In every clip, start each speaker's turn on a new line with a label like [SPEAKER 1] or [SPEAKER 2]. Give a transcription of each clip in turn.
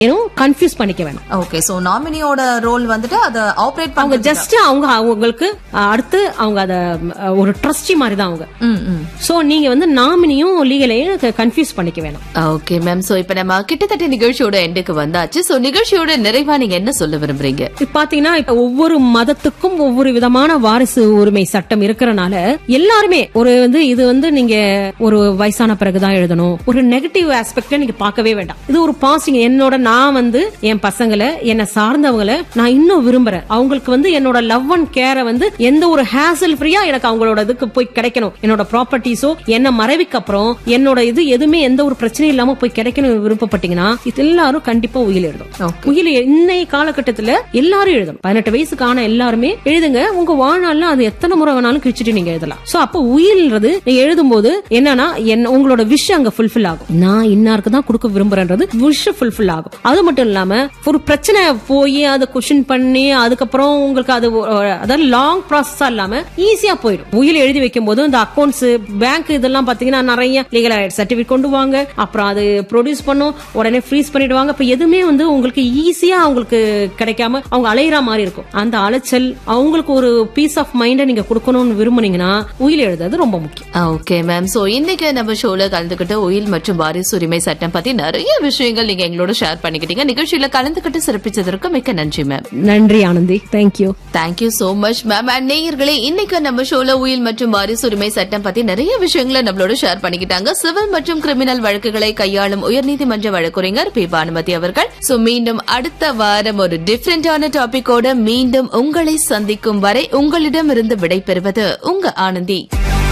[SPEAKER 1] ஏனும் கன்ஃபியூஸ் பண்ணிக்க வேணாம்
[SPEAKER 2] ஓகே சோ நாமினியோட ரோல் வந்துட்டு அதை ஆபரேட்
[SPEAKER 1] அவங்க
[SPEAKER 2] பண்ணுங்க
[SPEAKER 1] ஜஸ்ட் அவங்க அவங்களுக்கு அஹ், அடுத்து அவங்க அத அஹ், ஒரு ட்ரஸ்டி மாதிரி தான் அவங்க
[SPEAKER 2] ம் ம்
[SPEAKER 1] சோ நீங்க வந்து நாமினியும் லீகலையும் கன்ஃபியூஸ் பண்ணிக்க வேணாம்
[SPEAKER 3] ஓகே மேம் சோ இப்ப நம்ம கிட்டத்தட்ட நிகழ்ச்சியோட எண்டுக்கு வந்தாச்சு சோ நிகழ்ச்சியோட நிறைவா நீங்க என்ன சொல்ல விரும்புறீங்க
[SPEAKER 1] இப்ப பாத்தீங்கன்னா இப்ப ஒவ்வொரு மதத்துக்கும் ஒவ்வொரு விதமான வாரிசு உரிமை சட்டம் இருக்கறனால எல்லாருமே ஒரு வந்து இது வந்து நீங்க ஒரு வயசான பிறகுதான் எழுதணும் ஒரு நெகட்டிவ் ஆஸ்பெக்ட்ல நீங்க பார்க்கவே வேண்டாம் இது ஒரு பாசிங் என்னோட நான் வந்து என் பசங்களை என்ன சார்ந்தவங்களை நான் இன்னும் விரும்புறேன் அவங்களுக்கு வந்து என்னோட லவ் அண்ட் கேரை வந்து எந்த ஒரு ஹேசல் ஃப்ரீயா எனக்கு அவங்களோட இதுக்கு போய் கிடைக்கணும் என்னோட ப்ராப்பர்ட்டிஸோ என்ன மறைவுக்கு அப்புறம் என்னோட இது எதுவுமே எந்த ஒரு பிரச்சனையும் இல்லாம போய் கிடைக்கணும் விருப்பப்பட்டீங்கன்னா இது எல்லாரும் கண்டிப்பா உயிர் எழுதும் உயிர் இன்னைய காலகட்டத்துல எல்லாரும் எழுதணும் பதினெட்டு வயசுக்கான எல்லாருமே எழுதுங்க உங்க வாழ்நாள்ல அது எத்தனை முறை வேணாலும் கிழிச்சிட்டு நீங்க எழுதலாம் சோ அப்ப உயிர்ன்றது நீங்க எழுதும்போது என்னன்னா என்ன உங்களோட விஷ் அங்க ஃபுல்ஃபில் ஆகும் நான் இன்னாருக்கு தான் கொடுக்க விரும்புறேன்றது விஷ் ஃபுல்ஃபில் ஆகும் அது மட்டும் இல்லாம ஒரு பிரச்சனை போய் அதை கொஸ்டின் பண்ணி அதுக்கப்புறம் உங்களுக்கு அது ஒரு- அதாவது லாங் ப்ராசஸா இல்லாம ஈஸியா போயிடும் உயிர் எழுதி வைக்கும் போது இந்த அக்கௌண்ட்ஸ் பேங்க் இதெல்லாம் பாத்தீங்கன்னா நிறைய லீகல் சர்டிபிகேட் கொண்டு வாங்க அப்புறம் அது ப்ரொடியூஸ் பண்ணும் உடனே ஃப்ரீஸ் பண்ணிடுவாங்க இப்ப எதுவுமே வந்து உங்களுக்கு ஈஸியா அவங்களுக்கு கிடைக்காம அவங்க அலையிற மாதிரி இருக்கும் அந்த அலைச்சல் அவங்களுக்கு ஒரு பீஸ் ஆஃப் மைண்ட நீங்க கொடுக்கணும்னு விரும்புனீங்கன்னா உயிர் எழுதுறது ரொம்ப முக்கியம்
[SPEAKER 3] ஓகே மேம் சோ இன்னைக்கு நம்ம ஷோல கலந்துகிட்டு உயில் மற்றும் வாரிசு உரிமை சட்டம் பத்தி நிறைய விஷயங்கள் நீங்க எங்களோட ஷேர் பண்ணிக்கிட்டீங்க நிகழ்ச்சியில கலந்துகிட்டு சிறப்பிச்சதற்கு மிக்க நன்றி மேம்
[SPEAKER 1] நன்றி Anandhi thank you
[SPEAKER 3] thank you so much ma'am and நேயர்களே இன்னைக்கு நம்ம ஷோல உயில் மற்றும் வாரிசு உரிமை சட்டம் பத்தி நிறைய விஷயங்களை நம்மளோட ஷேர் பண்ணிக்கிட்டாங்க சிவில் மற்றும் கிரிமினல் வழக்குகளை கையாளும் உயர்நீதிமன்ற வழக்குரைஞர் பி பானுமதி அவர்கள் சோ மீண்டும் அடுத்த வாரம் ஒரு டிஃபரெண்டான டாபிக்கோட மீண்டும் உங்களை சந்திக்கும் வரை உங்களிடமிருந்து விடைபெறுவது உங்க ஆனந்தி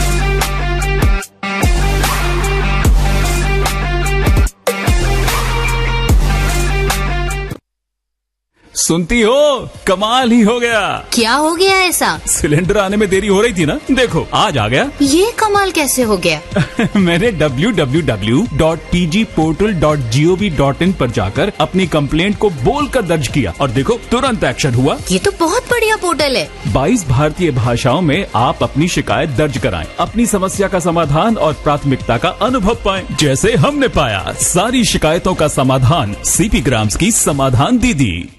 [SPEAKER 4] सुनती हो कमाल ही हो गया
[SPEAKER 5] क्या हो गया ऐसा
[SPEAKER 4] सिलेंडर आने में देरी हो रही थी ना देखो आज आ गया
[SPEAKER 5] ये कमाल कैसे हो गया
[SPEAKER 4] मैंने www.pgportal.gov.in पर जाकर अपनी कंप्लेंट को बोलकर दर्ज किया और देखो तुरंत एक्शन हुआ
[SPEAKER 5] ये तो बहुत बढ़िया पोर्टल है
[SPEAKER 4] 22 भारतीय भाषाओं में आप अपनी शिकायत दर्ज कराएं, अपनी समस्या का समाधान और प्राथमिकता का अनुभव पाएं, जैसे हमने पाया सारी शिकायतों का समाधान सीपी ग्राम्स की समाधान दीदी